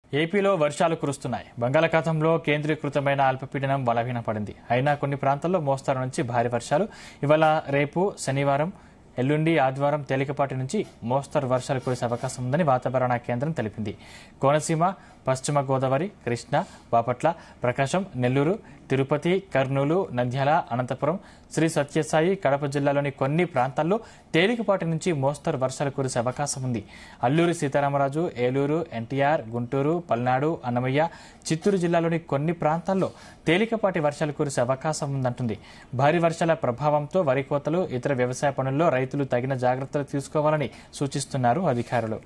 ఏపీలో వర్షాలు కురుస్తున్నాయి బంగాళాఖాతంలో కేంద్రీకృతమైన అల్పపీడనం బలహీనపడింది అయినా కొన్ని ప్రాంతాల్లో మోస్తారు నుంచి భారీ వర్షాలు ఇవాళ రేపు శనివారం ఎల్లుండి ఆదివారం తేలికపాటి నుంచి మోస్తరు వర్షాలు కురిసే అవకాశం ఉందని వాతావరణ కేంద్రం తెలిపింది కోనసీమ పశ్చిమ గోదావరి కృష్ణా బాపట్ల ప్రకాశం నెల్లూరు తిరుపతి కర్నూలు నంద్యాల అనంతపురం శ్రీ సత్యసాయి కడప జిల్లాలోని కొన్ని ప్రాంతాల్లో తేలికపాటి నుంచి మోస్తరు వర్షాలు కురిసే అవకాశం ఉంది అల్లూరి సీతారామరాజు ఏలూరు ఎన్టీఆర్ గుంటూరు పల్నాడు అన్నమయ్య చిత్తూరు జిల్లాలోని కొన్ని ప్రాంతాల్లో తేలికపాటి వర్షాలు కురిసే అవకాశం ఉందంటుంది భారీ వర్షాల ప్రభావంతో వరి కోతలు ఇతర వ్యవసాయ పనుల్లో రైతులు తగిన జాగ్రత్తలు తీసుకోవాలని సూచిస్తున్నారు అధికారులు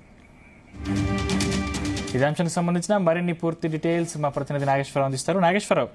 ఇదే అంశానికి సంబంధించిన మరిన్ని పూర్తి డీటెయిల్స్ మా ప్రతినిధి నాగేశ్వరరావు అందిస్తారు నాగేశ్వరరావు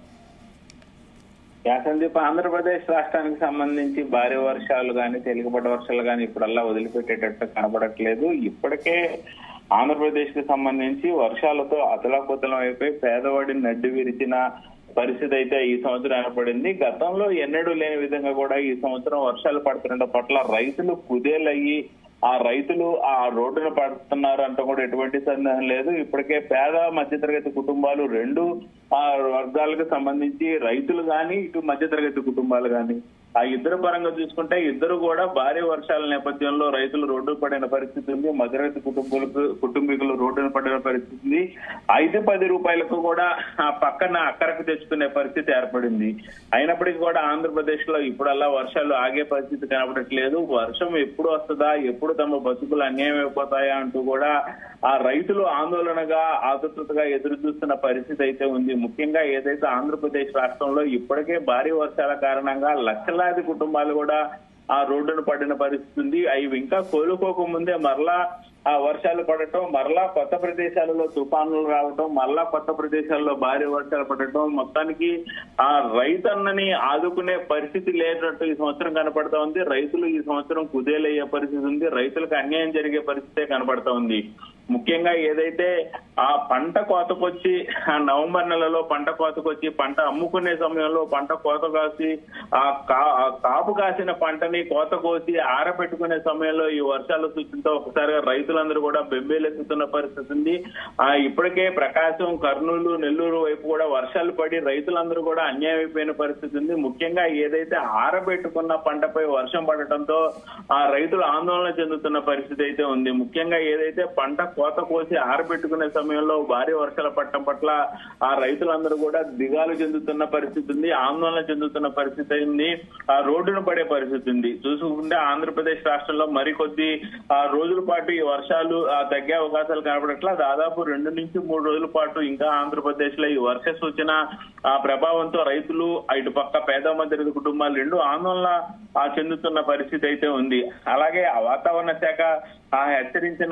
యాసందీప్ ఆంధ్రప్రదేశ్ రాష్ట్రానికి సంబంధించి భారీ వర్షాలు కానీ తేలికపాటి వర్షాలు కానీ ఇప్పుడల్లా వదిలిపెట్టేటట్టు కనబడట్లేదు ఇప్పటికే ఆంధ్రప్రదేశ్ కి సంబంధించి వర్షాలతో అతలాకుతలం అయిపోయి పేదవాడిని నడ్డి విరిచిన పరిస్థితి అయితే ఈ సంవత్సరం ఏర్పడింది గతంలో ఎన్నడూ లేని విధంగా కూడా ఈ సంవత్సరం వర్షాలు పడుతుండటం పట్ల రైతులు కుదేలయ్యి ఆ రైతులు ఆ రోడ్డున పడుతున్నారు అంటూ కూడా ఎటువంటి సందేహం లేదు ఇప్పటికే పేద మధ్యతరగతి కుటుంబాలు రెండు ఆ వర్గాలకు సంబంధించి రైతులు గాని ఇటు మధ్యతరగతి కుటుంబాలు గాని ఆ ఇద్దరు పరంగా చూసుకుంటే ఇద్దరు కూడా భారీ వర్షాల నేపథ్యంలో రైతులు రోడ్డు పడిన పరిస్థితి ఉంది మధ్యతరగతి కుటుంబాలకు కుటుంబీకులు రోడ్డున పడిన పరిస్థితి ఉంది ఐదు పది రూపాయలకు కూడా ఆ పక్కన అక్కరకు తెచ్చుకునే పరిస్థితి ఏర్పడింది అయినప్పటికీ కూడా ఆంధ్రప్రదేశ్ లో ఇప్పుడల్లా వర్షాలు ఆగే పరిస్థితి కనబడట్లేదు వర్షం ఎప్పుడు వస్తుందా ఎప్పుడు తమ బతుకులు అన్యాయం అయిపోతాయా అంటూ కూడా ఆ రైతులు ఆందోళనగా ఆతృతగా ఎదురు చూస్తున్న పరిస్థితి అయితే ఉంది ముఖ్యంగా ఏదైతే ఆంధ్రప్రదేశ్ రాష్ట్రంలో ఇప్పటికే భారీ వర్షాల కారణంగా లక్షలాది కుటుంబాలు కూడా ఆ రోడ్డును పడిన పరిస్థితి ఉంది అవి ఇంకా కోలుకోక ముందే మరలా ఆ వర్షాలు పడటం మరలా కొత్త ప్రదేశాలలో తుఫానులు రావటం మరలా కొత్త ప్రదేశాల్లో భారీ వర్షాలు పడటం మొత్తానికి ఆ రైతన్నని ఆదుకునే పరిస్థితి లేనట్టు ఈ సంవత్సరం కనపడతా ఉంది రైతులు ఈ సంవత్సరం కుదేలయ్యే పరిస్థితి ఉంది రైతులకు అన్యాయం జరిగే పరిస్థితే కనపడతా ఉంది ముఖ్యంగా ఏదైతే ఆ పంట కోతకొచ్చి ఆ నవంబర్ నెలలో పంట కోతకొచ్చి పంట అమ్ముకునే సమయంలో పంట కోత కాసి ఆ కా- ఆ కాపు కాసిన పంటని కోత కోసి ఆరబెట్టుకునే సమయంలో ఈ వర్షాలు సూచనతో ఒకసారిగా రైతులందరూ కూడా బెంబేలెత్తుతున్న పరిస్థితి ఉంది ఆ ఇప్పటికే ప్రకాశం కర్నూలు నెల్లూరు వైపు కూడా వర్షాలు పడి రైతులందరూ కూడా అన్యాయం అయిపోయిన పరిస్థితి ఉంది ముఖ్యంగా ఏదైతే ఆరబెట్టుకున్న పంటపై వర్షం పడటంతో ఆ రైతులు ఆందోళన చెందుతున్న పరిస్థితి అయితే ఉంది ముఖ్యంగా ఏదైతే పంట కోత కోసి ఆరబెట్టుకునే సమయంలో భారీ వర్షాల పట్టడం పట్ల ఆ రైతులందరూ కూడా దిగాలు చెందుతున్న పరిస్థితి ఉంది ఆందోళన చెందుతున్న పరిస్థితి అయింది ఆ రోడ్డును పడే పరిస్థితి ఉంది చూసుకుంటే ఆంధ్రప్రదేశ్ రాష్ట్రంలో మరికొద్ది ఆ రోజుల పాటు ఈ వర్షాలు ఆ, తగ్గే అవకాశాలు కనబడట్లా దాదాపు రెండు నుంచి మూడు రోజుల పాటు ఇంకా ఆంధ్రప్రదేశ్ లో ఈ వర్ష సూచన ఆ ప్రభావంతో రైతులు ఇటు పక్క పేద మధ్యతరగతి కుటుంబాలు రెండు ఆందోళన ఆ, చెందుతున్న పరిస్థితి అయితే ఉంది అలాగే ఆ వాతావరణ శాఖ ఆ, హెచ్చరించిన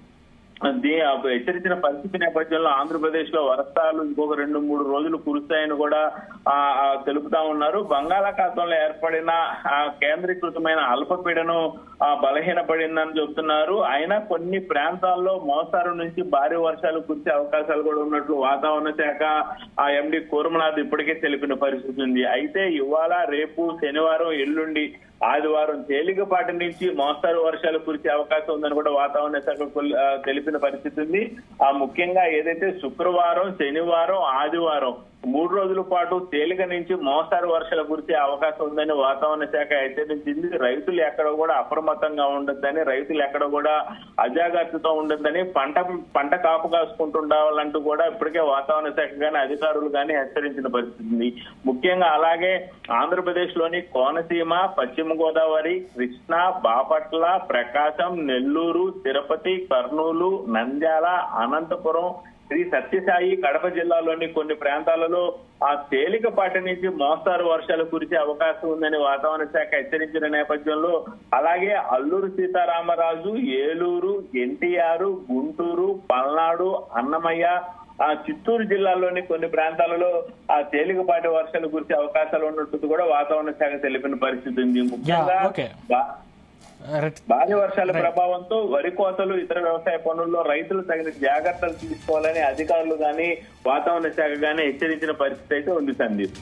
దీ- హెచ్చరించిన పరిస్థితి నేపథ్యంలో ఆంధ్రప్రదేశ్ లో వర్షాలు ఇంకొక రెండు మూడు రోజులు కురుస్తాయని కూడా ఆ, ఆ, తెలుపుతా ఉన్నారు బంగాళాఖాతంలో ఏర్పడిన ఆ, కేంద్రీకృతమైన అల్పపీడనం ఆ, బలహీనపడిందని చెబుతున్నారు అయినా కొన్ని ప్రాంతాల్లో మోస్తారు నుంచి భారీ వర్షాలు కురిసే అవకాశాలు కూడా ఉన్నట్లు వాతావరణ శాఖ ఆ ఎండి కూర్మనాథ్ ఇప్పటికే తెలిపిన పరిస్థితి ఉంది అయితే ఇవాళ రేపు శనివారం ఎల్లుండి ఆదివారం తేలికపాటి నుంచి మోస్తారు వర్షాలు కురిసే అవకాశం ఉందని కూడా వాతావరణ శాఖ కొల్- ఆ, తెలిపిన పరిస్థితి ఉంది ఆ ముఖ్యంగా ఏదైతే శుక్రవారం శనివారం ఆదివారం మూడు రోజుల పాటు తేలిక నుంచి మోస్తారు వర్షాలు కురిసే అవకాశం ఉందని వాతావరణ శాఖ హెచ్చరించింది రైతులు ఎక్కడ కూడా అప్రమత్తంగా ఉండొద్దని రైతులు ఎక్కడ కూడా అజాగ్రత్తతో ఉండొద్దని పంట పంట కాపు కాసుకుంటుండాలంటూ కూడా ఇప్పటికే వాతావరణ శాఖ గాని అధికారులు గాని హెచ్చరించిన పరిస్థితి ఉంది ముఖ్యంగా అలాగే ఆంధ్రప్రదేశ్ లోని కోనసీమ పశ్చిమ గోదావరి కృష్ణా బాపట్ల ప్రకాశం నెల్లూరు తిరుపతి కర్నూలు నంద్యాల అనంతపురం శ్రీ సత్యసాయి కడప జిల్లాలోని కొన్ని ప్రాంతాలలో ఆ తేలికపాటి నుంచి మోస్తారు వర్షాలు కురిసే అవకాశం ఉందని వాతావరణ శాఖ హెచ్చరించిన నేపథ్యంలో అలాగే అల్లూరు సీతారామరాజు ఏలూరు ఎన్టీఆర్ గుంటూరు పల్నాడు అన్నమయ్య ఆ చిత్తూరు జిల్లాలోని కొన్ని ప్రాంతాలలో ఆ తేలికపాటి వర్షాలు కురిసే అవకాశాలు ఉన్నట్టు కూడా వాతావరణ శాఖ తెలిపిన పరిస్థితి ఉంది ముఖ్యంగా okay. బా- రైట్. భారీ వర్షాల ప్రభావంతో వరి కోతలు ఇతర వ్యవసాయ పనుల్లో రైతులు తగిన జాగ్రత్తలు తీసుకోవాలని అధికారులు గాని వాతావరణ శాఖ గాని హెచ్చరించిన పరిస్థితి అయితే ఉంది సందీప్